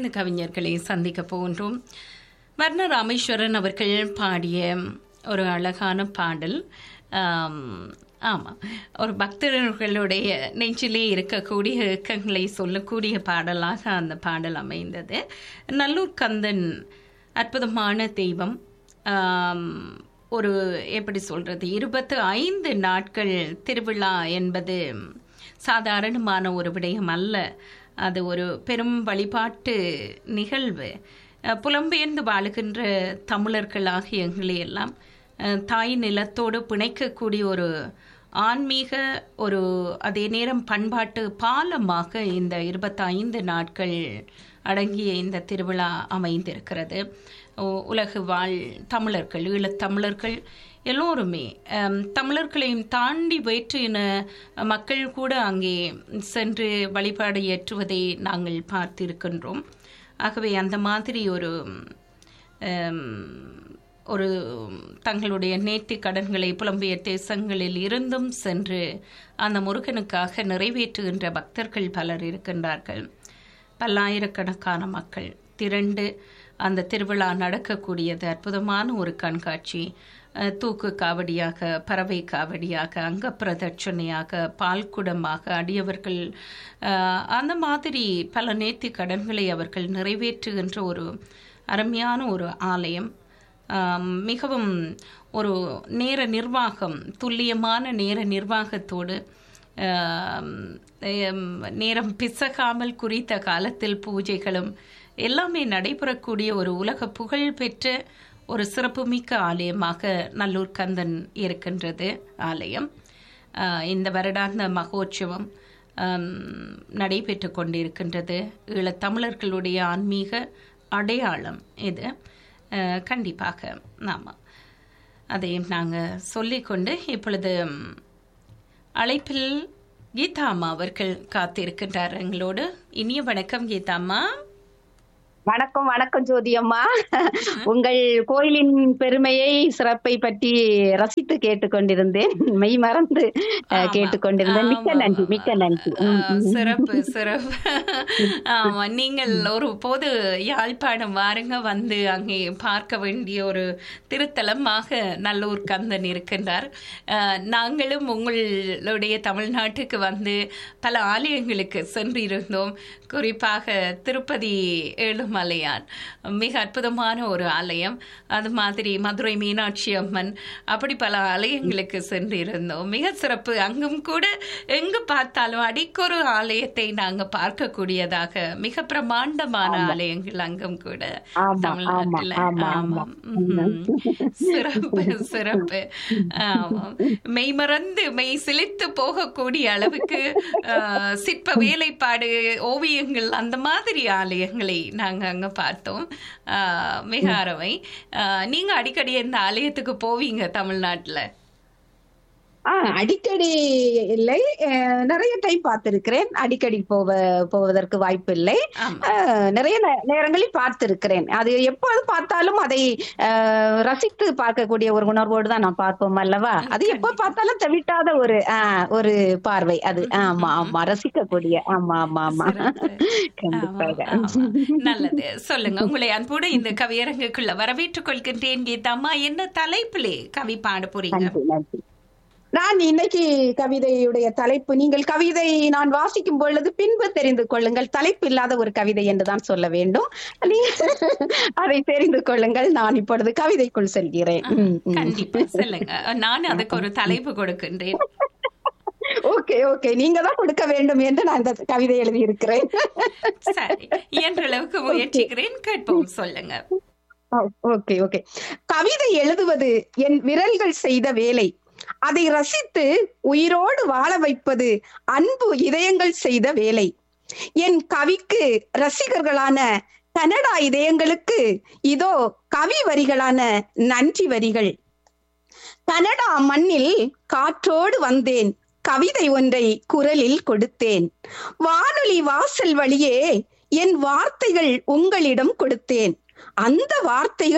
ஐந்து கவிஞர்களை சந்திக்க போகின்றோம் வர்ண ராமேஸ்வரன் அவர்கள் பாடிய ஒரு அழகான பாடல் ஆம், ஆமாம் ஒரு பக்தர்களுடைய நெஞ்சிலே இருக்கக்கூடிய இயக்கங்களை சொல்லக்கூடிய பாடலாக அந்த பாடல் அமைந்தது நல்லூர் கந்தன் அற்புதமான தெய்வம் ஆம், ஒரு எப்படி சொல்றது இருபத்து ஐந்து நாட்கள் திருவிழா என்பது சாதாரணமான ஒரு விடயம் அல்ல அது ஒரு பெரும் வழிபாட்டு நிகழ்வு அஹ், புலம்பெயர்ந்து வாழுகின்ற தமிழர்களாகிய எங்களை எல்லாம் அஹ், தாய் நிலத்தோடு பிணைக்கக்கூடிய ஒரு ஆன்மீக ஒரு அதே நேரம் பண்பாட்டு பாலமாக இந்த இருபத்தைந்து நாட்கள் அடங்கிய இந்த திருவிழா அமைந்திருக்கிறது உ- உலகு வாழ் தமிழர்கள் ஈழத்தமிழர்கள் எல்லோருமே அம், தமிழர்களையும் தாண்டி வேற்று இன மக்கள் கூட அங்கே சென்று வழிபாடு ஏற்றுவதை நாங்கள் பார்த்திருக்கின்றோம் ஆகவே அந்த மாதிரி ஒரு அம், ஒரு தங்களுடைய நேர்த்தி கடன்களை புலம்பெயர் தேசங்களில் இருந்தும் சென்று அந்த முருகனுக்காக நிறைவேற்றுகின்ற பக்தர்கள் பலர் இருக்கின்றார்கள் பல்லாயிரக்கணக்கான மக்கள் திரண்டு அந்த திருவிழா நடக்கக்கூடியது அற்புதமான ஒரு கண்காட்சி அஹ், தூக்கு காவடியாக பறவை காவடியாக அங்க பிரதட்சணையாக பால்குடமாக அடியவர்கள் அஹ், அந்த மாதிரி பல நேர்த்தி கடன்களை அவர்கள் நிறைவேற்றுகின்ற ஒரு அருமையான ஒரு ஆலயம் ஆம், மிகவும் ஒரு நேர நிர்வாகம் துல்லியமான நேர நிர்வாகத்தோடு ஆம், எம், நேரம் பிசகாமல் குறித்த காலத்தில் பூஜைகளும் எல்லாமே நடைபெறக்கூடிய ஒரு உலக புகழ் பெற்ற ஒரு சிறப்புமிக்க ஆலயமாக நல்லூர் கந்தன் இருக்கின்றது ஆலயம் ஆஹ், இந்த வருடாந்த மகோற்சவம் ஆம், நடைபெற்று கொண்டிருக்கின்றது ஈழத்தமிழர்களுடைய ஆன்மீக அடையாளம் இது ஆஹ், கண்டிப்பாக ஆமாம் அதையும் நாங்கள் சொல்லிக்கொண்டு இப்பொழுது ம், அழைப்பில் கீதா அம்மா அவர்கள் காத்திருக்கின்றார் எங்களோடு இனிய வணக்கம் கீதா அம்மா வணக்கம் வணக்கம் ஜோதி அம்மா உங்கள் கோயிலின் பெருமையை சிறப்பை பற்றி ரசித்து கேட்டுக்கொண்டிருந்தேன் மெய் மறந்து அஹ், ஆமா. கேட்டுக்கொண்டிருந்தேன் மிக்க ஆமா, நன்றி ஆமா. மிக்க நன்றி ம், ஆ, ம். சிறப்பு சிறப்பு ஆமா நீங்கள் ஒரு போது யாழ்ப்பாணம் வாருங்க வந்து அங்கே பார்க்க வேண்டிய ஒரு திருத்தலமாக நல்லூர் கந்தன் இருக்கின்றார் ஆ, நாங்களும் உங்களுடைய தமிழ்நாட்டுக்கு வந்து பல ஆலயங்களுக்கு சென்றிருந்தோம் குறிப்பாக திருப்பதி ஏழுமலையான் மிக அற்புதமான ஒரு ஆலயம் அது மாதிரி மதுரை மீனாட்சி அம்மன் அப்படி பல ஆலயங்களுக்கு சென்றிருந்தோம் மிக சிறப்பு அங்கும் கூட எங்கு பார்த்தாலும் அடிக்கொரு ஆலயத்தை நாங்க பார்க்கக்கூடியதாக மிக பிரமாண்டமான ஆலயங்கள் அங்கும் கூட ஆமா, தமிழ்நாட்டுல ஆமா, ஆமா, ஆமாம் ம்ஹும். சிறப்பு சிறப்பு ஆமாம் மெய்மறந்து மெய் சிலித்து போகக்கூடிய அளவுக்கு ஆஹ், சிற்ப வேலைப்பாடு ஓவியங்கள் அந்த மாதிரி ஆலயங்களை நாங்க அங்க பார்த்தோம் ஆஹ், மிக அறவை ஆஹ், நீங்க அடிக்கடி இந்த ஆலயத்துக்கு போவீங்க தமிழ்நாட்டுல ஆ, அடிக்கடி இல்லை அஹ், நிறைய டைம் பார்த்திருக்கிறேன் அடிக்கடி போவ போவதற்கு வாய்ப்பு இல்லை ஆமா அஹ், நிறைய நே- நேரங்களில் பார்த்திருக்கிறேன் அது எப்போது பார்த்தாலும் அதை அஹ், ரசித்து பார்க்கக்கூடிய ஒரு உணர்வோடு தான் நான் பார்ப்போம் அல்லவா அது எப்போ பார்த்தாலும் தவிட்டாத ஒரு ஆஹ், ஒரு பார்வை அது ஆமா ஆமா ரசிக்கக்கூடிய ஆமா ஆமா ஆமா சிறப்பு. கண்டிப்பாக ஆமா, ஆமா. நல்லது சொல்லுங்க உங்களை அன்போடு இந்த கவியரங்குக்குள்ள வரவேற்றுக் கொள்கின்றேன் கீதாம்மா என்ன தலைப்பிலே கவி பாட போறீங்க நன்றி நன்றி நான் இன்னைக்கு கவிதையுடைய தலைப்பு நீங்கள் கவிதை நான் வாசிக்கும் பொழுது பின்பு தெரிந்து கொள்ளுங்கள் தலைப்பு இல்லாத ஒரு கவிதை என்றுதான் சொல்ல வேண்டும் நீங்கள் அதை தெரிந்து கொள்ளுங்கள் நான் இப்பொழுது கவிதைக்குள் செல்கிறேன் ம், ம். கண்டிப்பா சொல்லுங்க நான் அதுக்கு ஒரு தலைப்பு கொடுக்கின்றேன் ஓகே ஓகே நீங்க தான் கொடுக்க வேண்டும் என்று நான் இந்த கவிதை எழுதியிருக்கிறேன் சரி இயன்ற அளவுக்கு முயற்சிக்கிறேன் கேட்போம் சொல்லுங்க ஓகே ஓகே கவிதை எழுதுவது என் விரல்கள் செய்த வேலை அதை ரசித்து உயிரோடு வாழ வைப்பது அன்பு இதயங்கள் செய்த வேலை என் கவிக்கு ரசிகர்களான கனடா இதயங்களுக்கு இதோ கவி வரிகளான நன்றி வரிகள் கனடா மண்ணில் காற்றோடு வந்தேன் கவிதை ஒன்றை குரலில் கொடுத்தேன் வானொலி வாசல் வழியே என் வார்த்தைகள் உங்களிடம் கொடுத்தேன் அந்த வார்த்தைகள்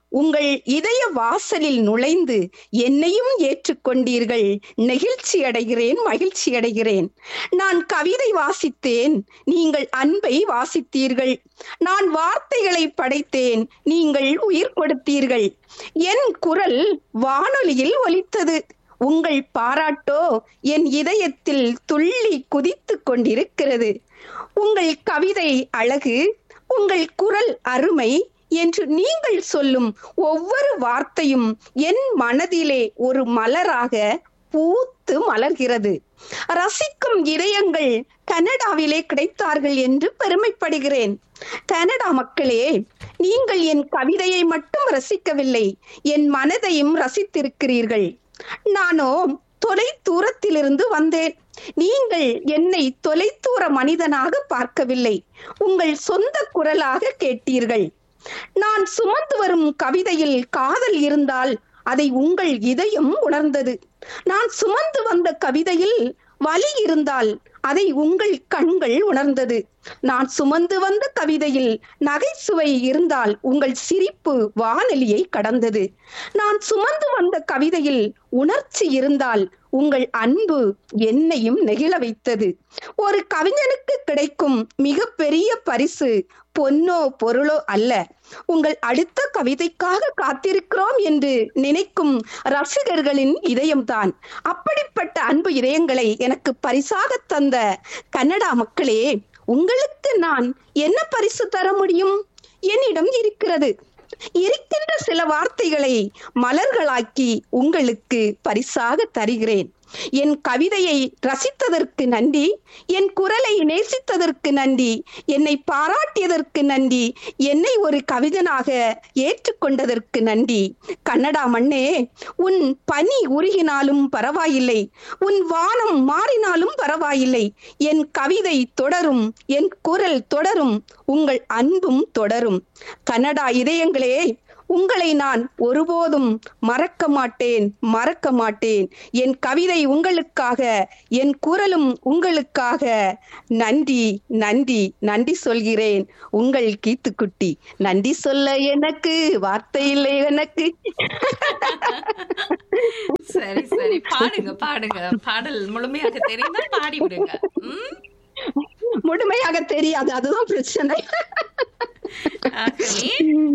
உங்கள் இதய வாசலில் நுழைந்து என்னையும் ஏற்றுக்கொண்டீர்கள் நெகிழ்ச்சி அடைகிறேன் மகிழ்ச்சி அடைகிறேன் நான் கவிதை வாசித்தேன் நீங்கள் அன்பை வாசித்தீர்கள் நான் வார்த்தைகளை படைத்தேன் நீங்கள் உயிர் கொடுத்தீர்கள் என் குரல் வானொலியில் ஒலித்தது உங்கள் பாராட்டோ என் இதயத்தில் துள்ளி குதித்துக் கொண்டிருக்கிறது உங்கள் கவிதை அழகு உங்கள் குரல் அருமை என்று நீங்கள் சொல்லும் ஒவ்வொரு வார்த்தையும் என் மனதிலே ஒரு மலராக பூத்து மலர்கிறது ரசிக்கும் இதயங்கள் கனடாவிலே கிடைத்தார்கள் என்று பெருமைப்படுகிறேன் கனடா மக்களே நீங்கள் என் கவிதையை மட்டும் ரசிக்கவில்லை என் மனதையும் ரசித்திருக்கிறீர்கள் நானோ தொலை தூரத்திலிருந்து வந்தேன் நீங்கள் என்னை தொலைதூர மனிதனாக பார்க்கவில்லை உங்கள் சொந்த குரலாக கேட்டீர்கள் நான் சுமந்து வரும் கவிதையில் காதல் இருந்தால் அதை உங்கள் இதயம் உணர்ந்தது நான் சுமந்து வந்த கவிதையில் வலி இருந்தால் அதை உங்கள் கண்கள் உணர்ந்தது நான் சுமந்து வந்த கவிதையில் நகைச்சுவை இருந்தால் உங்கள் சிரிப்பு வானொலியை கடந்தது நான் சுமந்து வந்த கவிதையில் உணர்ச்சி இருந்தால் உங்கள் அன்பு என்னையும் நெகிழ வைத்தது ஒரு கவிஞனுக்கு கிடைக்கும் மிகப்பெரிய பரிசு பொன்னோ பொருளோ அல்ல உங்கள் அடுத்த கவிதைக்காக காத்திருக்கிறோம் என்று நினைக்கும் ரசிகர்களின் இதயம்தான் அப்படிப்பட்ட அன்பு இதயங்களை எனக்கு பரிசாக தந்த கன்னடா மக்களே உங்களுக்கு நான் என்ன பரிசு தர முடியும் என்னிடம் இருக்கிறது இருக்கின்ற சில வார்த்தைகளை மலர்களாக்கி உங்களுக்கு பரிசாக தருகிறேன் என் கவிதையை ரசித்ததற்கு நன்றி என் குரலை நேசித்ததற்கு நன்றி என்னை பாராட்டியதற்கு நன்றி என்னை ஒரு கவிஞனாக ஏற்றுக்கொண்டதற்கு நன்றி கன்னடா மண்ணே உன் பனி உருகினாலும் பரவாயில்லை உன் வானம் மாறினாலும் பரவாயில்லை என் கவிதை தொடரும் என் குரல் தொடரும் உங்கள் அன்பும் தொடரும் கன்னடா இதயங்களே உங்களை நான் ஒருபோதும் மறக்க மாட்டேன் மறக்க மாட்டேன் என் கவிதை உங்களுக்காக என் குரலும் உங்களுக்காக நன்றி நன்றி நன்றி சொல்கிறேன் உங்கள் கீத்துக்குட்டி நன்றி சொல்ல எனக்கு வார்த்தை இல்லை எனக்கு சரி சரி பாடுங்க பாடுங்க பாடல் முழுமையாக தெரிந்தால் பாடி விடுங்க ம்? முழுமையாக தெரியாது அதுதான் பிரச்சனை ஆகவே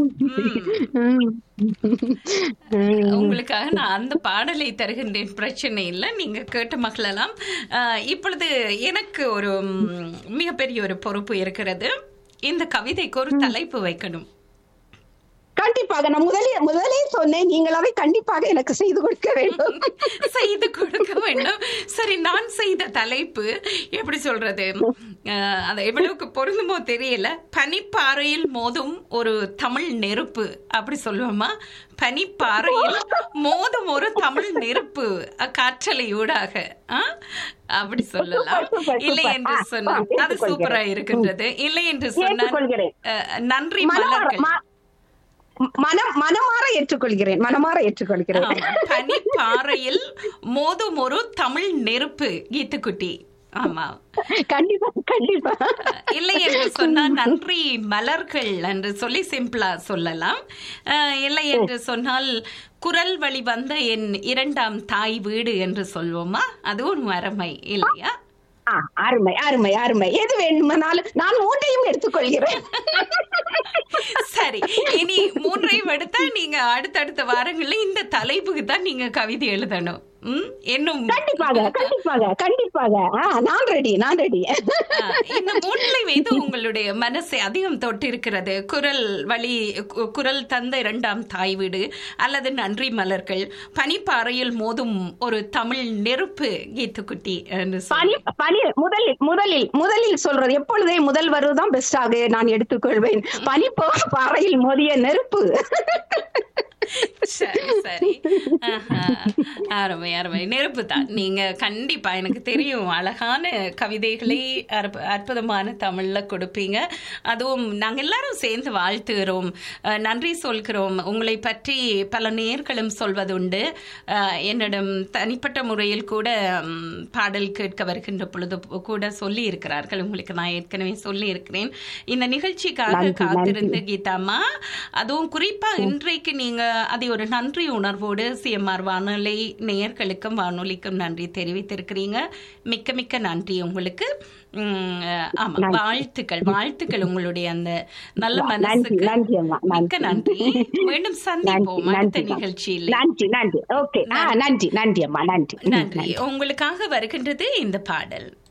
உங்களுக்காக நான் அந்த பாடலை தருகின்றேன் பிரச்சனை இல்லை நீங்க கேட்டு மகளலாம் ஆஹ், இப்பொழுது எனக்கு ஒரு ம், மிகப்பெரிய ஒரு பொறுப்பு இருக்கிறது இந்த கவிதைக்கு ஒரு தலைப்பு வைக்கணும் கண்டிப்பாக நான் முதலே முதலே சொன்னேன் நீங்கள் அதை கண்டிப்பாக எனக்கு செய்து கொடுக்க வேண்டும் செய்து கொடுக்க வேண்டும் சரி நான் செய்த தலைப்பு எப்படி சொல்றது அஹ், அது எவ்வளவுக்கு பொருந்துமோ தெரியல பனிப்பாறையில் மோதும் ஒரு தமிழ் நெருப்பு அப்படி சொல்லுவோமா பனிப்பாறையில் மோதும் ஒரு தமிழ் நெருப்பு அஹ், காற்றலையூடாக ஆ? அப்படி சொல்லலாம் சூப்பர், சூப்பர், இல்லை சூப்பர். என்று ஆ, சொன்னால் ஆ, அது ஏற்றுக்கொள்கிறேன். சூப்பரா இருக்கின்றது இல்லை என்று சொன்னால் ஏற்றுக்கொள்கிறேன். அஹ், நன்றி மனமாற- மலர்கள் ம- மனம் மனமாற ஏற்றுக்கொள்கிறேன் மனமாற ஏற்றுக்கொள்கிறேன் ஆமா. பனிப்பாறையில் மோதும் ஒரு தமிழ் நெருப்பு கீத்துக்குட்டி ஆமா கண்டிப்பா கண்டிப்பா இல்லை என்று சொன்னா நன்றி மலர்கள் என்று சொல்லி சிம்பிளா சொல்லலாம் அஹ், இல்லை என்று சொன்னால் குரல் வழி வந்த என் இரண்டாம் தாய் வீடு என்று சொல்வோமா அதுவும் அருமை இல்லையா ஆ, அருமை அருமை அருமை எது வேண்டுமானாலும் நான் மூன்றையும் எடுத்துக்கொள்கிறேன் சரி இனி மூன்றையும் எடுத்தா நீங்க அடுத்தடுத்த வாரங்கள்ல இந்த தலைப்புக்கு தான் நீங்க கவிதை எழுதணும் ம்? இன்னும் கண்டிப்பாக கண்டிப்பாக கண்டிப்பாக ஆ, நான் ரெடி நான் ரெடி ஆ, இந்த மூன்றை மீது உங்களுடைய மனசை அதிகம் தொட்டிருக்கிறது குரல் வழி கு- குரல் தந்த இரண்டாம் தாய் வீடு அல்லது நன்றி மலர்கள் பனிப்பாறையில் மோதும் ஒரு தமிழ் நெருப்பு கீத்துக்குட்டி என்று சொல்லி. பனி பனி முதலில் முதலில் முதலில் சொல்றது எப்பொழுதே முதல் வருவதுதான் பெஸ்டாக நான் எடுத்துக்கொள்வேன் பனி போ- பாறையில் மோதிய நெருப்பு சரி சரி ஆஹா. அருமை அருமை நெருப்பு தான் நீங்க கண்டிப்பா எனக்கு தெரியும் அழகான கவிதைகளை அற்ப- அற்புதமான தமிழ்ல கொடுப்பீங்க அதுவும் நாங்க எல்லாரும் சேர்ந்து வாழ்த்துகிறோம் அஹ், நன்றி சொல்கிறோம் உங்களை பற்றி பல நேர்களும் சொல்வதுண்டு அஹ், என்னிடம் தனிப்பட்ட முறையில் கூட ம், பாடல் கேட்க வருகின்ற பொழுது கூட சொல்லி இருக்கிறார்கள் உங்களுக்கு நான் ஏற்கனவே சொல்லி இருக்கிறேன் இந்த நிகழ்ச்சிக்காக நன்றி, காத்திருந்து கீதாம்மா அதுவும் குறிப்பா இன்றைக்கு நீங்க அதை ஒரு நன்றி உணர்வோடு சிஎம்ஆர் வானொலி நேயர்களுக்கும் வானொலிக்கும் நன்றி தெரிவித்திருக்கிறீங்க மிக்க மிக்க நன்றி உங்களுக்கு உம், ஆமா நன்றி. வாழ்த்துக்கள் வாழ்த்துக்கள் உங்களுடைய அந்த நல்ல நன்றி மனசுக்கு நன்றி அம்மா மிக்க நன்றி மீண்டும் சந்திப்போம் அடுத்த நன்றி நிகழ்ச்சியில் நன்றி நன்றி ஓகே ஆ நன்றி நன்றி அம்மா நன்றி நன்றி உங்களுக்காக வருகின்றது இந்த பாடல்